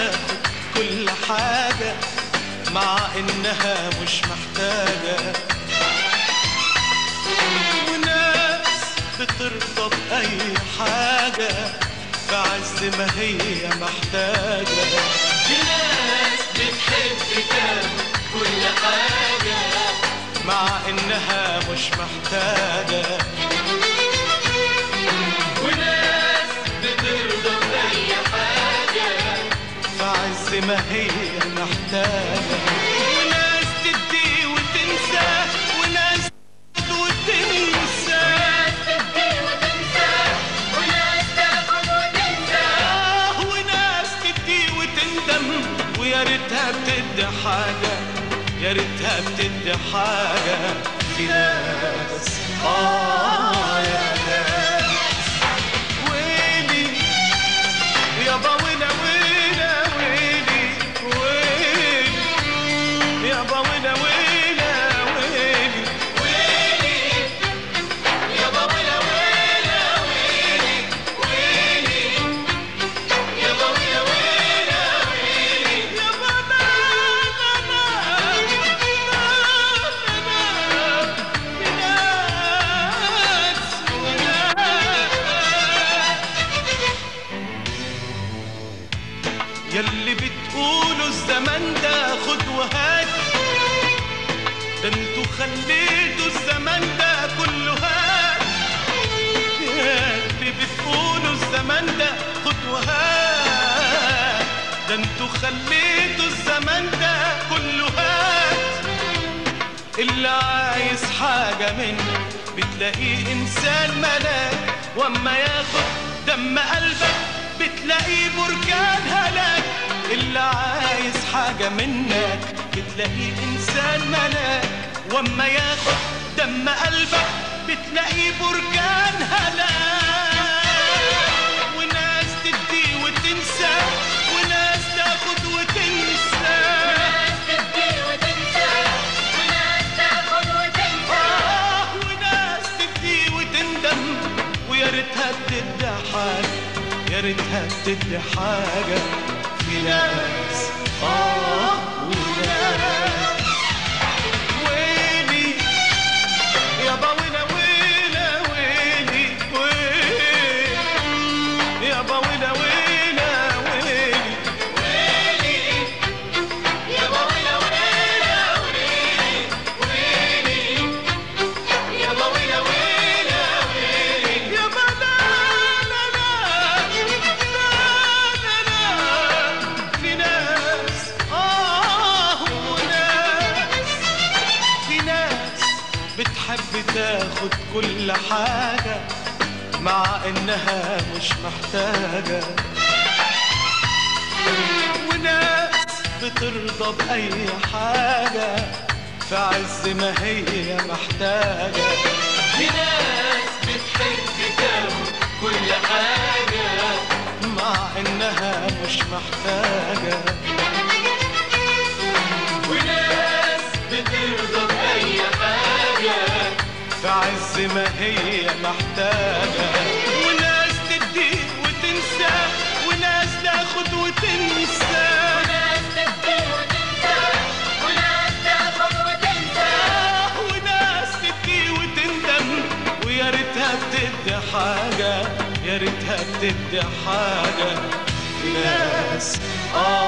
تاخد كل حاجة مع إنها مش محتاجة وناس بترضى بأي حاجة في عز ما هي محتاجة في ناس بتحب تاخد كل حاجة مع إنها مش محتاجة وناس بترضى بأي حاجة في عز ما هي محتاجة وناس تدي وتنسى وناس تاخد وتنسى تدي وتنسى وناس تاخد وتنسى آه وناس تدي وتندم ويا ريتها بتدي حاجة يا ريتها بتدي حاجة في ناس آه يا ناس ويلي يابا ويلا ويلا ويلي ويلي يابا ويلا ويلا ويلي ويلي يابا ويلا ويلا ويلي ويلي يابا ويلا ويلا ويلي يابا لا لا لا لا يلي بتقولوا الزمن ده خد وهات ده انتوا خليتوا الزمن ده كله هات يلي بتقولوا الزمن ده خد وهات ده انتوا خليتوا الزمن ده كله هات اللي عايز حاجة منه بتلاقيه إنسان ملاك وأما ياخد دم قلبك بتلاقيه بركان هلاك اللي عايز حاجة منك بتلاقيه إنسان ملاك وأما ياخد دم قلبك بتلاقيه بركان هلاك وناس تدي وتنسى وناس تاخد وتنسى وناس تدي وتنسى وناس تاخد وتنسى آه وناس تدي وتندم ويا ريتها بتدي حاجة يا ريتها بتدي حاجة في ناس آه وناس ويلي يابا ويلا ويلا ويلي ويلي يابا ويلا ويلا ويلي ويلي يابا ويلا ويلا ويلي ويلي يابا ويلا ويلا ويلي يابا لا لا لا لا لا في ناس آه وناس في ناس بتحب تاخد كل حاجة مع إنها مش محتاجة وناس بترضى بأي حاجة في عز ما هي محتاجة في ناس بتحب تاخد كل حاجة مع إنها مش محتاجة وناس بترضى بأي حاجة في عز ما هي محتاجة وناس تدي وتنسى وناس تاخد وتنسى وناس تدي وتنسى وناس تاخد وتنسى آه وناس تدي وتندم ويا ريتها بتدي حاجة يا ريتها بتدي حاجة في ناس آه